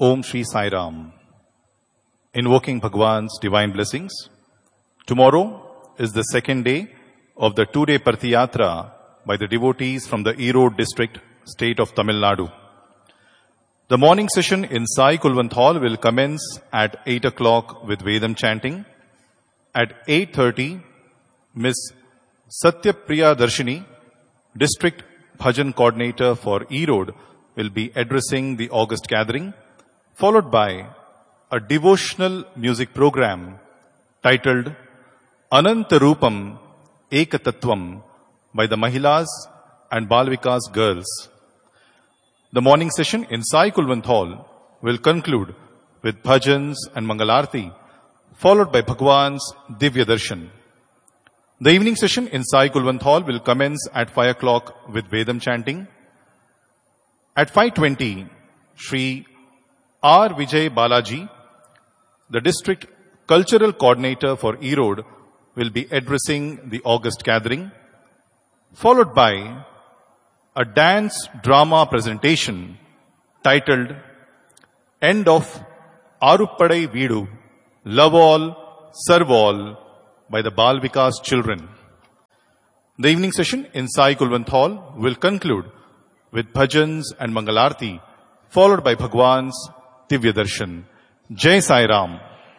Om Shri Sai Ram. Invoking Bhagwan's divine blessings. Tomorrow is the second day of the two-day Partiyatra by the devotees from the Erode district, state of Tamil Nadu. The morning session in Sai Kulwant Hall will commence at 8 o'clock with Vedam chanting. At 8.30, Ms. Satyapriya Darshini, District Bhajan Coordinator for Erode, will be addressing the August gathering, followed by a devotional music program titled Anantarupam Ekatattvam by the Mahilas and Balvikas girls. The morning session in Sai Kulwant Hall will conclude with bhajans and Mangalarti, followed by Bhagwan's Divya Darshan. The evening session in Sai Kulwant Hall will commence at 5 o'clock with Vedam chanting. At 5.20, Sri R. Vijay Balaji, the district cultural coordinator for Erode, will be addressing the August gathering, followed by a dance drama presentation titled End of Aruppadai Vidu, Love All, Serve All by the Balvikas children. The evening session in Sai Kulwant Hall will conclude with bhajans and Mangalarti, followed by Bhagwan's Divya Darshan. Jai Sai Ram.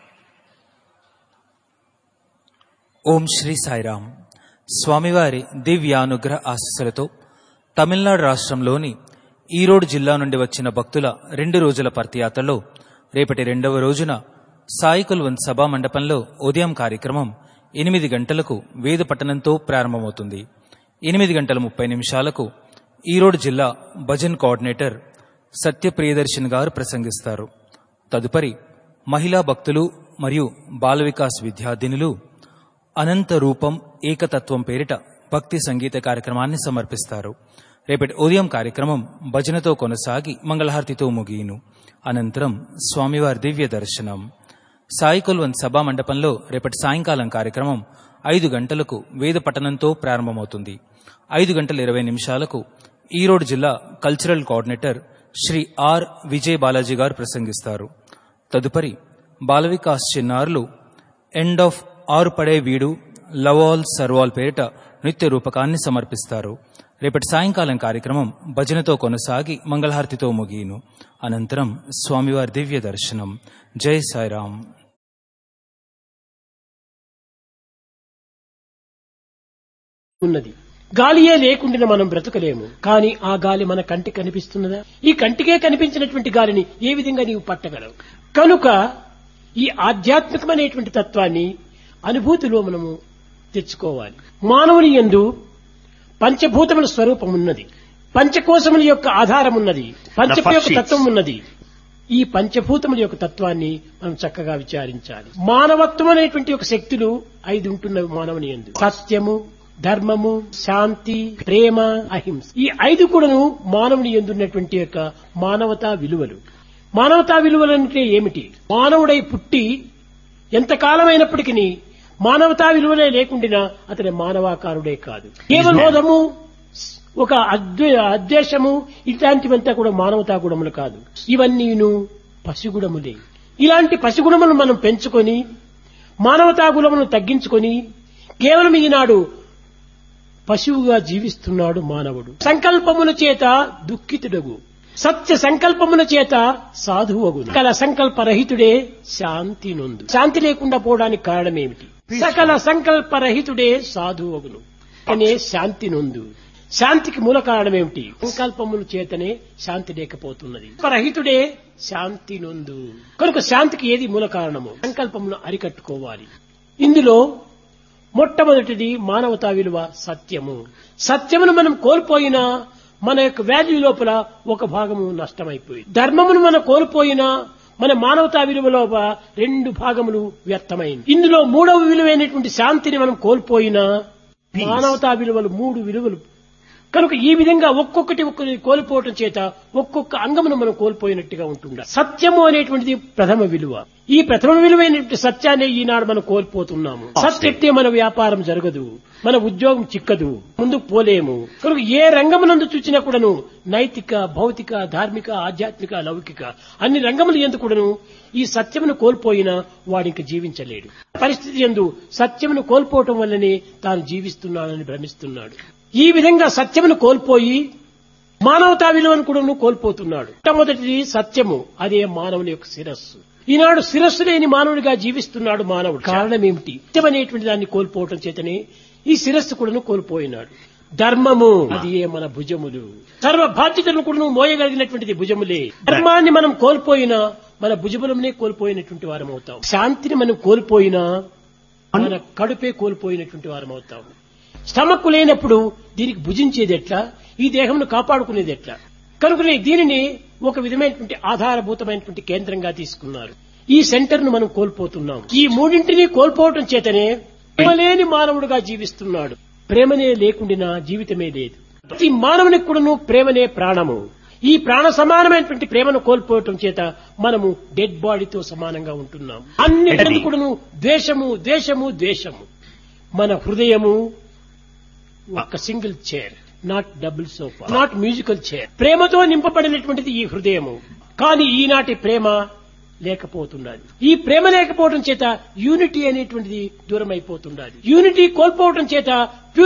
ఓం శ్రీ సాయిరామ్ స్వామివారి దివ్యానుగ్రహ ఆశీస్సులతో తమిళనాడు రాష్ట్రంలోని ఈరోడ్ జిల్లా నుండి వచ్చిన భక్తుల రెండు రోజుల పర్తియాత్రలో రేపటి రెండవ రోజున సాయి కుల్వంత్ సభా మండపంలో ఉదయం కార్యక్రమం ఎనిమిది గంటలకు వేద పట్టణంతో ప్రారంభమవుతుంది ఎనిమిది గంటల ముప్పై నిమిషాలకు ఈరోడ్ జిల్లా భజన్ కోఆర్డినేటర్ సత్యప్రియదర్శన్ గారు ప్రసంగిస్తారు తదుపరి మహిళా భక్తులు మరియు బాల వికాస్ విద్యార్థినులు అనంత రూపం ఏకతత్వం పేరిట భక్తి సంగీత కార్యక్రమాన్ని సమర్పిస్తారు రేపటి ఉదయం కార్యక్రమం భజనతో కొనసాగి మంగళహారతితో ముగియును అనంతరం స్వామివారి దివ్య దర్శనం సాయి కుల్వంత్ సభా మండపంలో రేపటి సాయంకాలం కార్యక్రమం ఐదు గంటలకు వేద పఠనంతో ప్రారంభమవుతుంది ఐదు గంటల ఇరవై నిమిషాలకు ఈరోడ్ జిల్లా cultural coordinator Shri R Vijay Balaji గారు ప్రసంగిస్తారు తదుపరి బాలవికాస్ చిన్నారులు ఎండ్ ఆఫ్ ఆరు పడే వీడు లవాల్ సర్వాల్ పేరిట నృత్య రూపకాన్ని సమర్పిస్తారు రేపటి సాయంకాలం కార్యక్రమం భజనతో కొనసాగి మంగళహారతితో ముగియును అనంతరం స్వామివారి దివ్య దర్శనం జై సాయిరాం ఉన్నది గాలియే లేకుండా మనం బ్రతకలేము కానీ ఆ గాలి మన కంటికి కనిపిస్తున్నదా ఈ కంటికే కనిపించినటువంటి గాలిని ఏ విధంగా నీవు పట్టగలవు కనుక ఈ ఆధ్యాత్మికమైనటువంటి తత్వాన్ని అనుభూతిలో మనము తెచ్చుకోవాలి మానవుని యందు పంచభూతముల స్వరూపం ఉన్నది పంచకోశముల యొక్క ఆధారం ఉన్నది పంచభ యొక్క తత్వం ఉన్నది ఈ పంచభూతముల యొక్క తత్వాన్ని మనం చక్కగా విచారించాలి మానవత్వం అనేటువంటి ఒక శక్తులు ఐదు ఉంటున్నవి మానవుని ఎందు సత్యము ధర్మము శాంతి ప్రేమ అహింస ఈ ఐదు కూడాను మానవుని ఎందున్నటువంటి యొక్క మానవతా విలువలు మానవతా విలువలు అంటే ఏమిటి మానవుడై పుట్టి ఎంతకాలమైనప్పటికీ మానవతా విలువలే లేకుండా అతని మానవాకారుడే కాదు కేవలం మోదము ఒక అద్వే అద్వేషము ఇట్లాంటివంతా కూడా మానవతా గుణములు కాదు ఇవన్నీను పసిగుణములే ఇలాంటి పసిగుణములను మనం పెంచుకొని మానవతా గుణములను తగ్గించుకొని కేవలం ఈనాడు పశువుగా జీవిస్తున్నాడు మానవుడు సంకల్పముల చేత దుఃఖితుడగు సత్య సంకల్పముల చేత సాధువగు సకల సంకల్పరహితుడే శాంతి నొందు శాంతి లేకుండా పోవడానికి కారణమేమిటి సకల సంకల్పరహితుడే సాధువగును అనే శాంతి నొందు శాంతికి మూల కారణం ఏమిటి సంకల్పముల చేతనే శాంతి లేకపోతున్నది రహితుడే శాంతి నొందు కనుక శాంతికి ఏది మూల కారణము సంకల్పమును అరికట్టుకోవాలి ఇందులో మొట్టమొదటిది మానవతా విలువ సత్యము సత్యమును మనం కోల్పోయినా మన యొక్క వాల్యూ లోపల ఒక భాగము నష్టమైపోయింది ధర్మమును మనం కోల్పోయినా మన మానవతా విలువ లోపల రెండు భాగములు వ్యర్థమైంది ఇందులో మూడవ విలువైనటువంటి శాంతిని మనం కోల్పోయినా మానవతా విలువలు మూడు విలువలు కనుక ఈ విధంగా ఒక్కొక్కటి ఒక్కటి కోల్పోవటం చేత ఒక్కొక్క అంగమును మనం కోల్పోయినట్టుగా ఉంటుండ సత్యము అనేటువంటిది ప్రథమ విలువ ఈ ప్రథమ విలువైనటువంటి సత్యాన్ని ఈనాడు మనం కోల్పోతున్నాము సత్యతే మన వ్యాపారం జరగదు మన ఉద్యోగం చిక్కదు ముందుకు పోలేము కనుక ఏ రంగమునందు చూసినా కూడాను నైతిక భౌతిక ధార్మిక ఆధ్యాత్మిక లౌకిక అన్ని రంగములు ఎందుకు కూడాను ఈ సత్యమును కోల్పోయినా వాడింక జీవించలేడు పరిస్థితి ఎందు సత్యమును కోల్పోవటం వల్లనే తాను జీవిస్తున్నానని భ్రమిస్తున్నాడు ఈ విధంగా సత్యమును కోల్పోయి మానవతా విలువను కూడా కోల్పోతున్నాడు మొట్టమొదటిది సత్యము అదే మానవుని యొక్క శిరస్సు ఈనాడు శిరస్సు లేని మానవుడిగా జీవిస్తున్నాడు మానవుడు కారణం ఏమిటి సత్యం అనేటువంటి దాన్ని కోల్పోవటం చేతనే ఈ శిరస్సు కూడాను కోల్పోయినాడు ధర్మము అది ఏ మన భుజములు సర్వ బాధ్యతలను కూడా మోయగలిగినటువంటిది భుజములే ధర్మాన్ని మనం కోల్పోయినా మన భుజములనే కోల్పోయినటువంటి వారం అవుతాం శాంతిని మనం కోల్పోయినా మన కడుపే కోల్పోయినటువంటి వారం అవుతాం స్టమక్ లేనప్పుడు దీనికి భుజించేది ఎట్లా ఈ దేహంను కాపాడుకునేది ఎట్లా కనుకనే దీనిని ఒక విధమైనటువంటి ఆధారభూతమైనటువంటి కేంద్రంగా తీసుకున్నారు ఈ సెంటర్ ను మనం కోల్పోతున్నాం ఈ మూడింటిని కోల్పోవటం చేతనే ప్రేమలేని మానవుడుగా జీవిస్తున్నాడు ప్రేమనే లేకుండినా జీవితమే లేదు ప్రతి మానవునికి కూడాను ప్రేమనే ప్రాణము ఈ ప్రాణ సమానమైనటువంటి ప్రేమను కోల్పోవటం చేత మనము డెడ్ బాడీతో సమానంగా ఉంటున్నాం అన్ని కూడాను ద్వేషము ద్వేషము ద్వేషము మన హృదయము ఒక single chair not double sofa not musical chair ప్రేమతో నింపబడినటువంటిది ఈ హృదయము కానీ ఈనాటి ప్రేమ లేకపోతున్నది ఈ ప్రేమ లేకపోవడం చేత యూనిటీ అనేటువంటిది దూరం అయిపోతున్నది యూనిటీ కోల్పోవడం చేత